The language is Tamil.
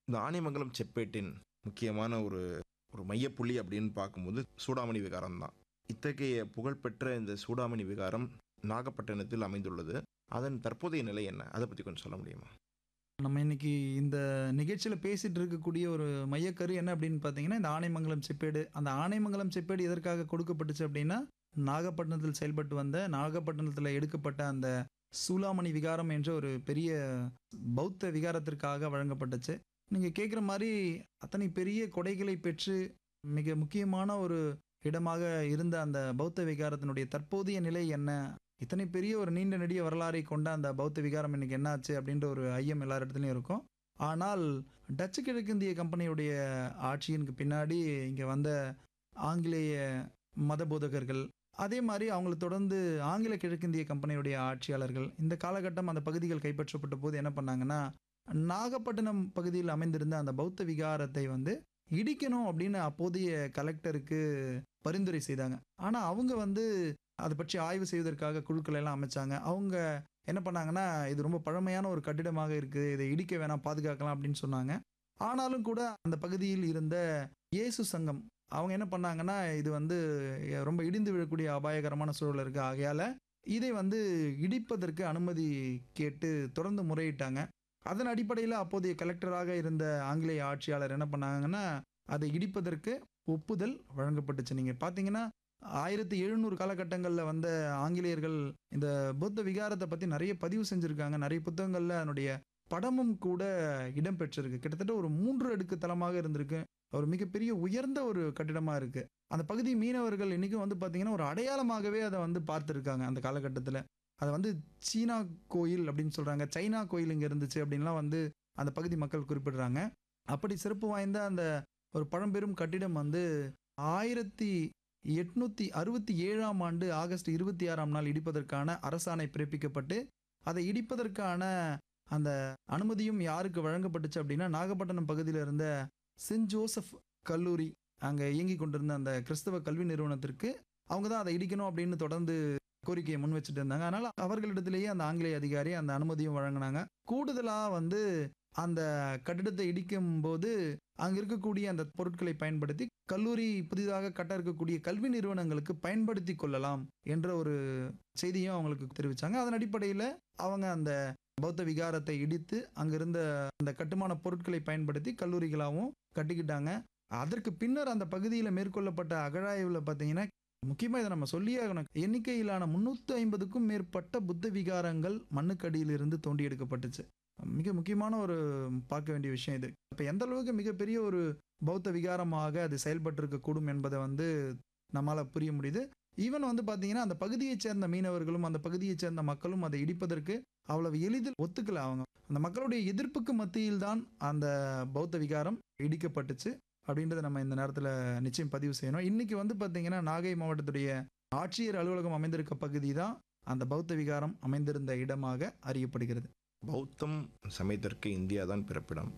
இந்த ஆனைமங்கலம் செப்பேட்டின் முக்கியமான ஒரு ஒரு மையப்புள்ளி அப்படின்னு பார்க்கும்போது சூடாமணி விகாரம் தான் இத்தகைய புகழ்பெற்ற இந்த சூடாமணி விகாரம் நாகப்பட்டினத்தில் அமைந்துள்ளது அதன் தற்போதைய நிலை என்ன அதை பற்றி கொஞ்சம் சொல்ல முடியுமா நம்ம இன்னைக்கு இந்த நிகழ்ச்சியில் பேசிட்டு இருக்கக்கூடிய ஒரு மையக்கரு என்ன அப்படின்னு பார்த்தீங்கன்னா இந்த ஆனைமங்கலம் செப்பேடு அந்த ஆனைமங்கலம் செப்பேடு எதற்காக கொடுக்கப்பட்டுச்சு அப்படின்னா நாகப்பட்டினத்தில் செயல்பட்டு வந்த நாகப்பட்டினத்தில் எடுக்கப்பட்ட அந்த சூலாமணி விகாரம் என்ற ஒரு பெரிய பௌத்த விகாரத்திற்காக வழங்கப்பட்டுச்சு நீங்கள் கேட்குற மாதிரி அத்தனை பெரிய கொடைகளை பெற்று மிக முக்கியமான ஒரு இடமாக இருந்த அந்த பௌத்த விகாரத்தினுடைய தற்போதைய நிலை என்ன இத்தனை பெரிய ஒரு நீண்ட நெடிய வரலாறை கொண்ட அந்த பௌத்த விகாரம் இன்னைக்கு என்னாச்சு அப்படின்ற ஒரு ஐயம் எல்லா இடத்துலையும் இருக்கும் ஆனால் டச்சு கிழக்கிந்திய கம்பெனியுடைய ஆட்சியினுக்கு பின்னாடி இங்கே வந்த ஆங்கிலேய மத போதகர்கள் அதே மாதிரி அவங்களை தொடர்ந்து ஆங்கில கிழக்கிந்திய கம்பெனியுடைய ஆட்சியாளர்கள் இந்த காலகட்டம் அந்த பகுதிகள் கைப்பற்றப்பட்ட போது என்ன பண்ணாங்கன்னா நாகப்பட்டினம் பகுதியில் அமைந்திருந்த அந்த பௌத்த விகாரத்தை வந்து இடிக்கணும் அப்படின்னு அப்போதைய கலெக்டருக்கு பரிந்துரை செய்தாங்க ஆனால் அவங்க வந்து அதை பற்றி ஆய்வு செய்வதற்காக குழுக்கள் எல்லாம் அமைச்சாங்க அவங்க என்ன பண்ணாங்கன்னா இது ரொம்ப பழமையான ஒரு கட்டிடமாக இருக்குது இதை இடிக்க வேணாம் பாதுகாக்கலாம் அப்படின்னு சொன்னாங்க ஆனாலும் கூட அந்த பகுதியில் இருந்த இயேசு சங்கம் அவங்க என்ன பண்ணாங்கன்னா இது வந்து ரொம்ப இடிந்து விழக்கூடிய அபாயகரமான சூழல் இருக்குது ஆகையால் இதை வந்து இடிப்பதற்கு அனுமதி கேட்டு தொடர்ந்து முறையிட்டாங்க அதன் அடிப்படையில் அப்போதைய கலெக்டராக இருந்த ஆங்கிலேய ஆட்சியாளர் என்ன பண்ணாங்கன்னா அதை இடிப்பதற்கு ஒப்புதல் வழங்கப்பட்டுச்சு நீங்கள் பார்த்தீங்கன்னா ஆயிரத்தி எழுநூறு காலகட்டங்களில் வந்த ஆங்கிலேயர்கள் இந்த புத்த விகாரத்தை பற்றி நிறைய பதிவு செஞ்சுருக்காங்க நிறைய புத்தகங்களில் அதனுடைய படமும் கூட இடம்பெற்றிருக்கு கிட்டத்தட்ட ஒரு மூன்று அடுக்கு தளமாக இருந்திருக்கு ஒரு மிகப்பெரிய உயர்ந்த ஒரு கட்டிடமாக இருக்குது அந்த பகுதி மீனவர்கள் இன்றைக்கும் வந்து பார்த்திங்கன்னா ஒரு அடையாளமாகவே அதை வந்து பார்த்துருக்காங்க அந்த காலகட்டத்தில் அதை வந்து சீனா கோயில் அப்படின்னு சொல்கிறாங்க சைனா கோயில் இங்கே இருந்துச்சு அப்படின்லாம் வந்து அந்த பகுதி மக்கள் குறிப்பிடுறாங்க அப்படி சிறப்பு வாய்ந்த அந்த ஒரு பழம்பெரும் கட்டிடம் வந்து ஆயிரத்தி எட்நூத்தி அறுபத்தி ஏழாம் ஆண்டு ஆகஸ்ட் இருபத்தி ஆறாம் நாள் இடிப்பதற்கான அரசாணை பிறப்பிக்கப்பட்டு அதை இடிப்பதற்கான அந்த அனுமதியும் யாருக்கு வழங்கப்பட்டுச்சு அப்படின்னா நாகப்பட்டினம் பகுதியில் இருந்த சென்ட் ஜோசப் கல்லூரி அங்கே இயங்கி கொண்டிருந்த அந்த கிறிஸ்தவ கல்வி நிறுவனத்திற்கு அவங்க தான் அதை இடிக்கணும் அப்படின்னு தொடர்ந்து கோரிக்கையை முன் வச்சுட்டு இருந்தாங்க அதனால அவர்களிடத்திலேயே அந்த ஆங்கிலேய அதிகாரி அந்த அனுமதியும் வழங்கினாங்க கூடுதலாக வந்து அந்த கட்டிடத்தை இடிக்கும் போது அங்கே இருக்கக்கூடிய அந்த பொருட்களை பயன்படுத்தி கல்லூரி புதிதாக கட்ட இருக்கக்கூடிய கல்வி நிறுவனங்களுக்கு பயன்படுத்தி கொள்ளலாம் என்ற ஒரு செய்தியும் அவங்களுக்கு தெரிவித்தாங்க அதன் அடிப்படையில் அவங்க அந்த பௌத்த விகாரத்தை இடித்து அங்கிருந்த அந்த கட்டுமான பொருட்களை பயன்படுத்தி கல்லூரிகளாகவும் கட்டிக்கிட்டாங்க அதற்கு பின்னர் அந்த பகுதியில் மேற்கொள்ளப்பட்ட அகழாய்வில் பார்த்தீங்கன்னா முக்கியமாக இதை நம்ம சொல்லியே ஆகணும் எண்ணிக்கையிலான முன்னூற்றி ஐம்பதுக்கும் மேற்பட்ட புத்த விகாரங்கள் மண்ணுக்கடியிலிருந்து தோண்டி எடுக்கப்பட்டுச்சு மிக முக்கியமான ஒரு பார்க்க வேண்டிய விஷயம் இது இப்போ எந்த அளவுக்கு மிகப்பெரிய ஒரு பௌத்த விகாரமாக அது செயல்பட்டு இருக்கக்கூடும் என்பதை வந்து நம்மளால் புரிய முடியுது ஈவன் வந்து பார்த்தீங்கன்னா அந்த பகுதியைச் சேர்ந்த மீனவர்களும் அந்த பகுதியைச் சேர்ந்த மக்களும் அதை இடிப்பதற்கு அவ்வளவு எளிதில் ஒத்துக்கல அவங்க அந்த மக்களுடைய எதிர்ப்புக்கு மத்தியில் தான் அந்த பௌத்த விகாரம் இடிக்கப்பட்டுச்சு அப்படின்றத நம்ம இந்த நேரத்தில் நிச்சயம் பதிவு செய்யணும் இன்னைக்கு வந்து பார்த்தீங்கன்னா நாகை மாவட்டத்துடைய ஆட்சியர் அலுவலகம் அமைந்திருக்க பகுதி தான் அந்த பௌத்த விகாரம் அமைந்திருந்த இடமாக அறியப்படுகிறது பௌத்தம் சமயத்திற்கு இந்தியா தான் பிறப்பிடம்